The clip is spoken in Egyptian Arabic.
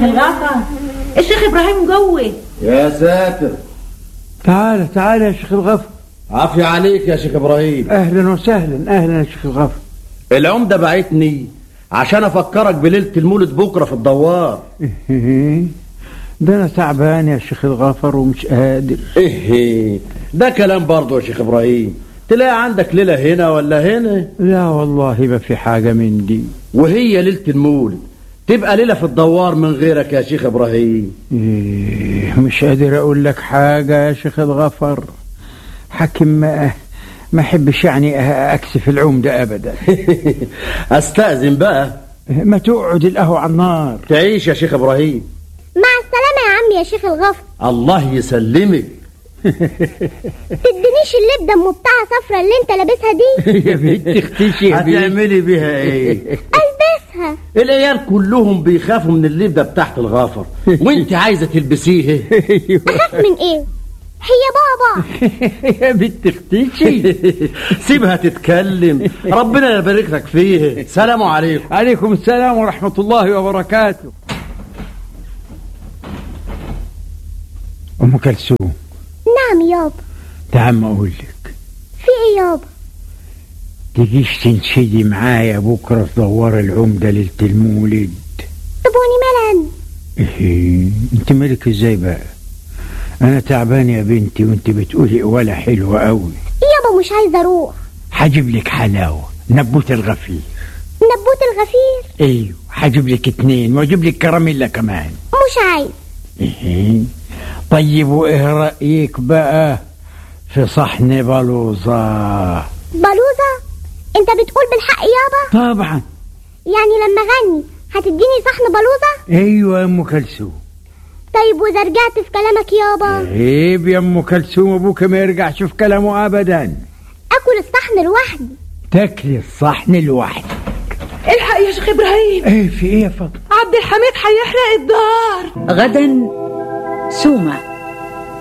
شيخ الغفر الشيخ ابراهيم جوه يا ساتر تعال تعال يا شيخ الغفر عافية عليك يا شيخ ابراهيم اهلا وسهلا اهلا يا شيخ الغفر العمدة بعتني عشان افكرك بليلة المولد بكرة في الدوار ده انا تعبان يا شيخ الغفر ومش قادر ايه ده كلام برضه يا شيخ ابراهيم تلاقي عندك ليلة هنا ولا هنا لا والله ما في حاجة من دي وهي ليلة المولد تبقى ليلة في الدوار من غيرك يا شيخ ابراهيم إيه مش قادر اقول لك حاجة يا شيخ الغفر حكم ما ما احبش يعني اكسف العمدة ابدا استأذن بقى ما تقعد القهوة على النار تعيش يا شيخ ابراهيم مع السلامة يا عم يا شيخ الغفر الله يسلمك تدينيش اللبدة ام بتاع صفرة اللي انت لابسها دي يا بنت اختشي يا بنت هتعملي بيها ايه البسها العيال كلهم بيخافوا من اللبدة بتاعت الغافر وانت عايزة تلبسيه اخاف من ايه هي بابا يا بنت اختشي سيبها تتكلم ربنا يبارك لك فيه سلام عليكم عليكم السلام ورحمة الله وبركاته أم كلثوم نعم يابا تعال ما أقول لك في ايه يابا تجيش تنشدي معايا بكرة في دوار العمدة ليلة المولد طب واني مال انا إيه انت مالك ازاي بقى انا تعبان يا بنتي وانت بتقولي ولا حلوة قوي يابا مش عايزة اروح هجيب لك حلاوة نبوت الغفير نبوت الغفير ايوه هجيب لك اتنين واجيب لك كراميلا كمان مش عايز إيه. طيب وايه رأيك بقى في صحن بلوزة بلوزة انت بتقول بالحق يابا طبعا يعني لما غني هتديني صحن بلوزة ايوه يا ام كلثوم طيب واذا رجعت في كلامك يابا عيب يا ام كلثوم ابوك ما يرجعش في كلامه ابدا اكل الصحن لوحدي تاكلي الصحن لوحدك الحق يا شيخ ابراهيم ايه في ايه يا فاطمه عبد الحميد هيحرق الدار غدا سومة